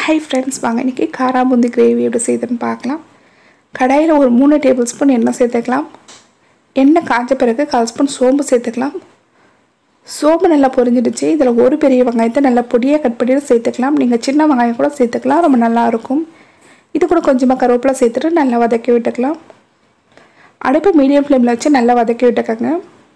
hi friends வாங்க இன்றைக்கி காரா பூந்தி கிரேவி எப்படி செய்யுதுன்னு பார்க்கலாம் கடாயில் ஒரு மூணு டேபிள் ஸ்பூன் எண்ணெய் சேர்த்துக்கலாம் எண்ணெய் காய்ச்ச பிறகு கால் ஸ்பூன் சோம்பு சேர்த்துக்கலாம் சோம்பு நல்லா பொரிஞ்சிடுச்சு இதில் ஒரு பெரிய வெங்காயத்தை நல்லா பொடியாக கட் பண்ணிட்டு சேர்த்துக்கலாம் நீங்கள் சின்ன வெங்காயம் கூட சேர்த்துக்கலாம் ரொம்ப நல்லாயிருக்கும் இது கூட கொஞ்சமாக கருவேப்பிலை சேர்த்துட்டு நல்லா வதக்கி விட்டுக்கலாம் அடுப்பு மீடியம் ஃப்ளேமில் வச்சு நல்லா வதக்கி விட்டுக்கோங்க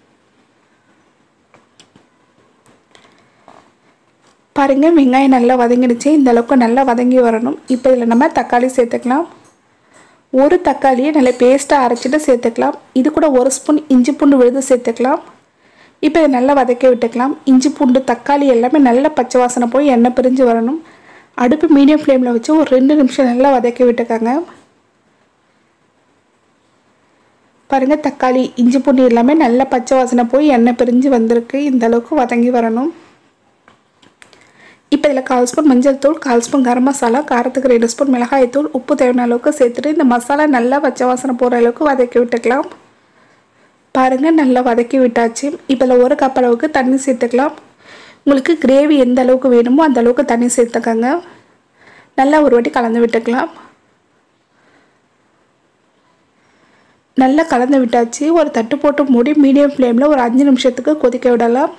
பாருங்கள் வெங்காயம் நல்லா வதங்கிடுச்சு இந்த அளவுக்கு நல்லா வதங்கி வரணும் இப்போ இதில் நம்ம தக்காளி சேர்த்துக்கலாம் ஒரு தக்காளியை நல்லா பேஸ்ட்டாக அரைச்சிட்டு சேர்த்துக்கலாம் இது கூட ஒரு ஸ்பூன் இஞ்சி பூண்டு விழுது சேர்த்துக்கலாம் இப்போ இதை நல்லா வதக்கி விட்டுக்கலாம் இஞ்சி பூண்டு தக்காளி எல்லாமே நல்லா பச்சை வாசனை போய் எண்ணெய் பிரிஞ்சு வரணும் அடுப்பு மீடியம் ஃப்ளேமில் வச்சு ஒரு ரெண்டு நிமிஷம் நல்லா வதக்கி விட்டுக்கோங்க பாருங்கள் தக்காளி இஞ்சி பூண்டு எல்லாமே நல்லா பச்சை வாசனை போய் எண்ணெய் பிரிஞ்சு வந்திருக்கு இந்த அளவுக்கு வதங்கி வரணும் இப்போ இதில் கால் ஸ்பூன் மஞ்சள் தூள் கால் ஸ்பூன் கரம் மசாலா காரத்துக்கு ரெண்டு ஸ்பூன் மிளகாய் தூள் உப்பு தேவையான அளவுக்கு சேர்த்துட்டு இந்த மசாலா நல்லா பச்சை வாசனை போகிற அளவுக்கு வதக்கி விட்டுக்கலாம் பாருங்கள் நல்லா வதக்கி விட்டாச்சு இப்போ இதில் ஒரு கப் அளவுக்கு தண்ணி சேர்த்துக்கலாம் உங்களுக்கு கிரேவி எந்த அளவுக்கு வேணுமோ அந்த அளவுக்கு தண்ணி சேர்த்துக்கோங்க நல்லா ஒரு வாட்டி கலந்து விட்டுக்கலாம் நல்லா கலந்து விட்டாச்சு ஒரு தட்டு போட்டு மூடி மீடியம் ஃப்ளேமில் ஒரு அஞ்சு நிமிஷத்துக்கு கொதிக்க விடலாம்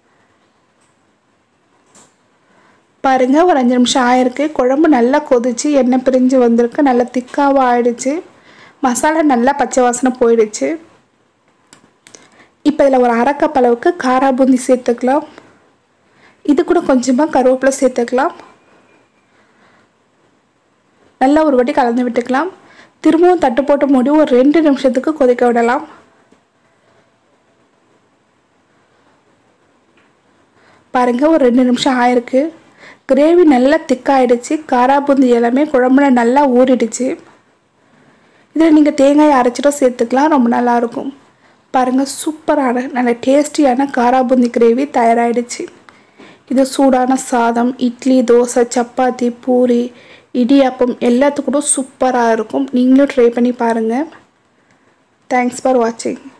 பாருங்கள் ஒரு அஞ்சு நிமிஷம் ஆயிருக்கு குழம்பு நல்லா கொதிச்சு எண்ணெய் பிரிஞ்சு வந்திருக்கு நல்லா திக்காகவும் ஆயிடுச்சு மசாலா நல்லா பச்சை வாசனை போயிடுச்சு இப்போ இதில் ஒரு அரை கப் அளவுக்கு காரா பூந்தி சேர்த்துக்கலாம் இது கூட கொஞ்சமாக கருவேப்பிலை சேர்த்துக்கலாம் நல்லா ஒரு வாட்டி கலந்து விட்டுக்கலாம் திரும்பவும் தட்டு போட்டு மூடி ஒரு ரெண்டு நிமிஷத்துக்கு கொதிக்க விடலாம் பாருங்கள் ஒரு ரெண்டு நிமிஷம் ஆயிருக்கு கிரேவி நல்லா திக்காயிடுச்சு காராபூந்தி எல்லாமே குழம்புல நல்லா ஊறிடுச்சு இதில் நீங்கள் தேங்காயை அரைச்சிட்டும் சேர்த்துக்கலாம் ரொம்ப நல்லாயிருக்கும் பாருங்கள் சூப்பரான நல்ல டேஸ்டியான காராபூந்தி கிரேவி தயாராகிடுச்சு இது சூடான சாதம் இட்லி தோசை சப்பாத்தி பூரி இடியாப்பம் எல்லாத்துக்கூட சூப்பராக இருக்கும் நீங்களும் ட்ரை பண்ணி பாருங்கள் தேங்க்ஸ் ஃபார் வாட்சிங்